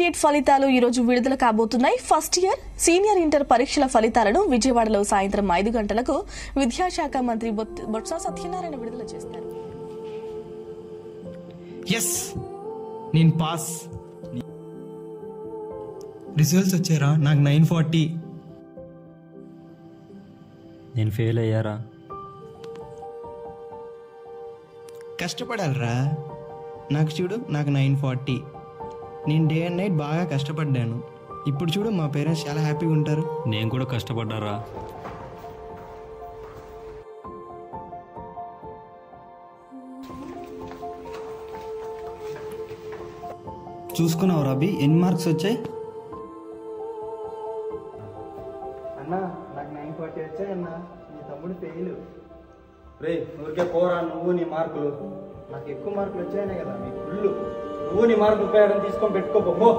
Intermediate ఫలితాలు ఈ రోజు విడుదల కాబోతున్నాయి ఫస్ట్ ఇయర్ సీనియర్ ఇంటర్ పరీక్షల ఫలితాలను విజయవాడలో సాయంత్రం ఐదు గంటలకు విద్యాశాఖ మంత్రి బొత్- బొత్స సత్యనారాయణ విడుదల చేస్తారు ఎస్ నేను పాస్ రిజల్ట్స్ వచ్చారా నాకు నైన్ ఫార్టీ నేను ఫెయిల్ అయ్యారా కష్టపడాలిరా నాకు చూడు నాకు నైన్ ఫార్టీ నేను డే అండ్ నైట్ బాగా కష్టపడ్డాను ఇప్పుడు చూడు మా పేరెంట్స్ చాలా హ్యాపీగా ఉంటారు నేను కూడా కష్టపడ్డారా చూసుకున్నావు రబీ ఎన్ని మార్క్స్ వచ్చాయి అన్న నాకు నైన్ ఫార్టీ వచ్చాయి అన్న మీ తమ్ముడు ఫెయిల్ రే ఊరికే పోరా నువ్వు నీ మార్కులు నాకు ఎక్కువ మార్కులు వచ్చాయనే కదా మీకు ఫుల్ నువ్వు నీ మార్కులు ఉపయోగం తీసుకొని పెట్టుకోపో పో.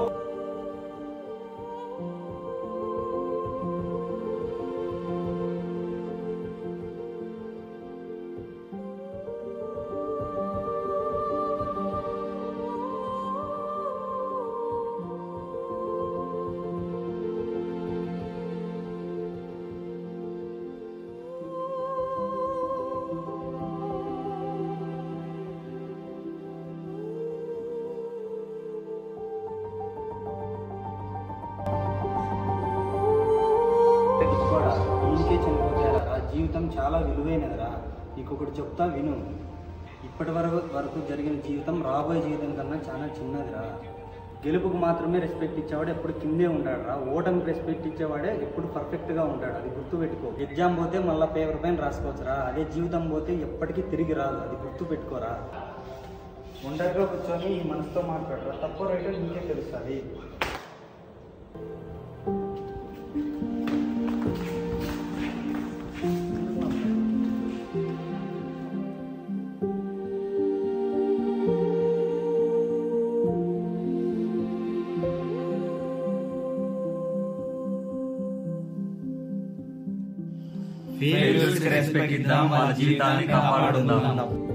కూడా ఇంకే చనిపోతారా జీవితం చాలా విలువైనదిరా నీకు ఒకటి చెప్తా విను ఇప్పటి వరకు వరకు జరిగిన జీవితం రాబోయే జీవితం కన్నా చాలా చిన్నదిరా గెలుపుకు మాత్రమే రెస్పెక్ట్ ఇచ్చేవాడు ఎప్పుడు కిందే ఉంటాడు రా ఓటమికి రెస్పెక్ట్ ఇచ్చేవాడే ఎప్పుడు పర్ఫెక్ట్గా ఉంటాడు అది గుర్తుపెట్టుకో ఎగ్జామ్ పోతే మళ్ళీ పేపర్ పైన రాసుకోవచ్చురా అదే జీవితం పోతే ఎప్పటికీ తిరిగి రాదు అది గుర్తు పెట్టుకోరా ఒంటరిగా కూర్చొని ఈ మనసుతో మాట్లాడరా తప్ప రైటో నీకే తెలుస్తుంది రెస్పెక్ట్ ఇద్దాం వాళ్ళ జీవితాన్ని కాపాడుకుందాం